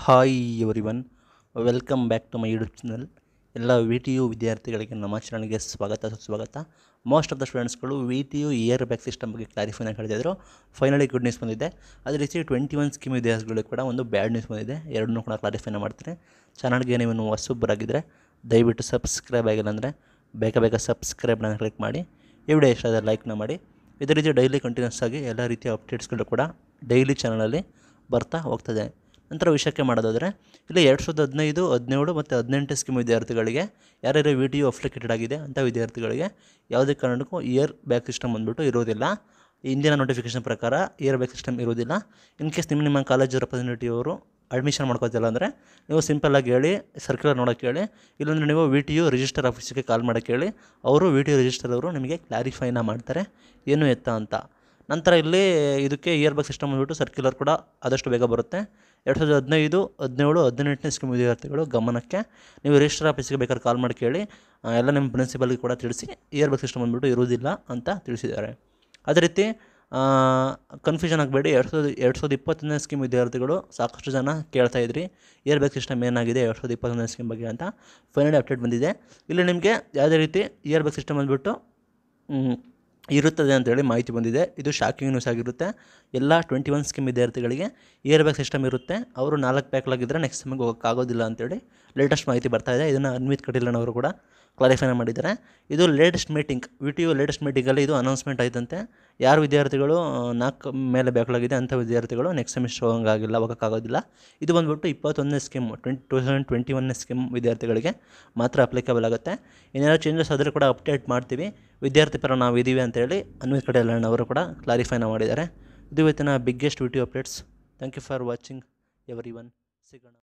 hi everyone welcome back to my YouTube channel ಎಲ್ಲ V T U ವಿದ್ಯಾರ್ಥಿಗಳಿಗೆ ನಮ್ಮ ಚಾನಲ್ಗೆ ಸ್ವಾಗತ ಸುಸ್ವಾಗತ ಮೋಸ್ಟ್ ಆಫ್ ದ ಸ್ಟೂಡೆಂಟ್ಸ್ಗಳು V T U year back system ಬಗ್ಗೆ ಕ್ಲಾರಿಫೈನ ಹೇಳ್ತಿದ್ರು ಫೈನಲಿ ಗುಡ್ ನ್ಯೂಸ್ ಬಂದಿದೆ ಅದೇ ರೀತಿ ಟ್ವೆಂಟಿ ಒನ್ ಸ್ಕೀಮ್ ವಿದ್ಯಾರ್ಥಿಗಳಿಗೆ ಕೂಡ ಒಂದು ಬ್ಯಾಡ್ ನ್ಯೂಸ್ ಬಂದಿದೆ ಎರಡನ್ನೂ ಕೂಡ ಕ್ಲಾರಿಫೈನ ಮಾಡ್ತೀನಿ ಚಾನಲ್ಗೆ ನೀವು ಹೊಸಬರಾಗಿದ್ದರೆ ದಯವಿಟ್ಟು ಸಬ್ಸ್ಕ್ರೈಬ್ ಆಗಿಲ್ಲ ಅಂದರೆ ಬೇಗ ಬೇಗ ಸಬ್ಸ್ಕ್ರೈಬ್ನ ಕ್ಲಿಕ್ ಮಾಡಿ ಈ ವಿಡಿಯೋ ಇಷ್ಟ ಆದರೆ ಲೈಕ್ನ ಮಾಡಿ ಇದೇ ರೀತಿ ಡೈಲಿ ಕಂಟಿನ್ಯೂಸ್ ಆಗಿ ಎಲ್ಲ ರೀತಿಯ ಅಪ್ಡೇಟ್ಸ್ಗಳು ಕೂಡ ಡೈಲಿ ಚಾನಲಲ್ಲಿ ಬರ್ತಾ ಹೋಗ್ತದೆ ನಂತರ ವಿಷಯಕ್ಕೆ ಮಾಡೋದಾದರೆ ಇಲ್ಲಿ ಎರಡು ಸಾವಿರದ ಹದಿನೈದು ಹದಿನೇಳು ಮತ್ತು ಹದಿನೆಂಟು ಸ್ಕೀಮ್ ವಿದ್ಯಾರ್ಥಿಗಳಿಗೆ ಯಾರ್ಯಾರು ವಿ ಟಿ ಯು ಅಪ್ಲಿಕೇಟೆಡ್ ಆಗಿದೆ ಅಂಥ ವಿದ್ಯಾರ್ಥಿಗಳಿಗೆ ಯಾವುದೇ ಕಾರಣಕ್ಕೂ ಇಯರ್ ಬ್ಯಾಕ್ ಸಿಸ್ಟಮ್ ಬಂದುಬಿಟ್ಟು ಇರೋದಿಲ್ಲ ಇಂದಿನ ನೋಟಿಫಿಕೇಷನ್ ಪ್ರಕಾರ ಇಯರ್ ಬ್ಯಾಕ್ ಸಿಸ್ಟಮ್ ಇರೋದಿಲ್ಲ ಇನ್ ಕೇಸ್ ನಿಮ್ಮ ನಿಮ್ಮ ಕಾಲೇಜು ರೆಪ್ರೆಸೆಂಟೇಟಿವ್ ಅವರು ಅಡ್ಮಿಷನ್ ಮಾಡ್ಕೋತಿಲ್ಲ ಅಂದರೆ ನೀವು ಸಿಂಪಲ್ಲಾಗಿ ಹೇಳಿ ಸರ್ಕ್ಯುಲರ್ ನೋಡೋಕ್ಕೆ ಹೇಳಿ ಇಲ್ಲಾಂದರೆ ನೀವು ವಿ ಟಿ ಯು ರಿಜಿಸ್ಟರ್ ಆಫೀಸಿಗೆ ಕಾಲ್ ಮಾಡೋಕ್ಕೆ ಹೇಳಿ ಅವರು ವಿ ಟಿ ಯು ರಿಜಿಸ್ಟರ್ ಅವರು ನಿಮಗೆ ಕ್ಲಾರಿಫೈನ ಮಾಡ್ತಾರೆ ಏನು ಎತ್ತ ಅಂತ ನಂತರ ಇಲ್ಲಿ ಇದಕ್ಕೆ ಇಯರ್ ಬ್ಯಾಕ್ ಸಿಸ್ಟಮ್ ಬಂದ್ಬಿಟ್ಟು ಸರ್ಕ್ಯುಲರ್ ಕೂಡ ಆದಷ್ಟು ಬೇಗ ಬರುತ್ತೆ ಎರಡು ಸಾವಿರದ ಹದಿನೈದು ಹದಿನೇಳು ಹದಿನೆಂಟನೇ ಸ್ಕೀಮ್ ವಿದ್ಯಾರ್ಥಿಗಳು ಗಮನಕ್ಕೆ ನೀವು ರಿಜಿಸ್ಟರ್ ಆಫೀಸಿಗೆ ಬೇಕಾದ್ರೆ ಕಾಲ್ ಮಾಡಿ ಕೇಳಿ ಆ, ಎಲ್ಲ ನಿಮ್ಮ ಪ್ರಿನ್ಸಿಪಲ್ಗೆ ಕೂಡ ತಿಳಿಸಿ ಇಯರ್ ಬ್ಯಾಕ್ ಸಿಸ್ಟಮ್ ಬಂದ್ಬಿಟ್ಟು ಇರುವುದಿಲ್ಲ ಅಂತ ತಿಳಿಸಿದ್ದಾರೆ ಅದೇ ರೀತಿ ಕನ್ಫ್ಯೂಷನ್ ಆಗಬೇಡಿ ಎರಡು ಸಾವಿರದ ಎರಡು ಸಾವಿರದ ಇಪ್ಪತ್ತೊಂದನೇ ಸ್ಕೀಮ್ ವಿದ್ಯಾರ್ಥಿಗಳು ಸಾಕಷ್ಟು ಜನ ಕೇಳ್ತಾ ಇದ್ರಿ ಇಯರ್ ಬ್ಯಾಕ್ ಸಿಸ್ಟಮ್ ಏನಾಗಿದೆ ಎರಡು ಸಾವಿರದ ಇಪ್ಪತ್ತೊಂದನೇ ಸ್ಕೀಮ್ ಬಗ್ಗೆ ಅಂತ ಫೈನಲಿ ಅಪ್ಡೇಟ್ ಬಂದಿದೆ ಇಲ್ಲಿ ನಿಮಗೆ ಯಾವುದೇ ರೀತಿ ಇಯರ್ ಬ್ಯಾಕ್ ಸಿಸ್ಟಮ್ ಬಂದ್ಬಿಟ್ಟು ಮ್, ಇರುತ್ತದೆ ಅಂತೇಳಿ ಮಾಹಿತಿ ಬಂದಿದೆ ಇದು ಶಾಕಿಂಗ್ ನ್ಯೂಸ್ ಆಗಿರುತ್ತೆ ಎಲ್ಲ ಟ್ವೆಂಟಿ ಒನ್ ಸ್ಕೀಮ್ ವಿದ್ಯಾರ್ಥಿಗಳಿಗೆ ಇಯರ್ ಬ್ಯಾಕ್ ಸಿಸ್ಟಮ್ ಇರುತ್ತೆ ಅವರು ನಾಲ್ಕು ಬ್ಯಾಕ್ಲಾಗಿದ್ದರೆ ನೆಕ್ಸ್ಟ್ ಸೆಮಿಗೆ ಹೋಗೋಕ್ಕಾಗೋದಿಲ್ಲ ಅಂತೇಳಿ ಲೇಟೆಸ್ಟ್ ಮಾಹಿತಿ ಬರ್ತಾ ಇದೆ ಇದನ್ನು ಅನ್ವಿತ್ ಕಟೀಲನ್ ಅವರು ಕೂಡ ಕ್ಲಾರಿಫೈನ ಮಾಡಿದ್ದಾರೆ ಇದು latest meeting V T U latest ಮೀಟಿಂಗಲ್ಲಿ ಇದು ಅನೌನ್ಸ್ಮೆಂಟ್ ಆಯ್ತಂತೆ ಯಾರು ವಿದ್ಯಾರ್ಥಿಗಳು ಆ, ನಾಲ್ಕು ಮೇಲೆ ಬ್ಯಾಕ್ಲಾಗಿದೆ ಅಂಥ ವಿದ್ಯಾರ್ಥಿಗಳು ನೆಕ್ಸ್ಟ್ ಸೆಮಿಸ್ಟರ್ ಹೋಗೋಂಗಾಗಿಲ್ಲ ಹೋಗೋಕ್ಕಾಗೋದಿಲ್ಲ ಇದು ಬಂದ್ಬಿಟ್ಟು ಇಪ್ಪತ್ತೊಂದನೇ scheme twenty two thousand twenty ಒನ್ನೇ ಸ್ಕೀಮ್ ವಿದ್ಯಾರ್ಥಿಗಳಿಗೆ ಮಾತ್ರ ಅಪ್ಲಿಕೇಬಲ್ ಆಗುತ್ತೆ ಏನಾದರೂ ಚೇಂಜಸ್ ಆದರೆ ಕೂಡ ಅಪ್ಡೇಟ್ ಮಾಡ್ತೀವಿ ವಿದ್ಯಾರ್ಥಿ ಪರ ನಾವು ಇದ್ದೀವಿ ಅಂತೇಳಿ ಅನ್ವಿತ್ ಕಟೇಲನ್ ಅವರು ಕೂಡ ಕ್ಲಾರಿಫೈನ ಮಾಡಿದ್ದಾರೆ ಇದು ಇವತ್ತಿನ biggest video updates thank you for watching everyone ಸಿಗೋಣ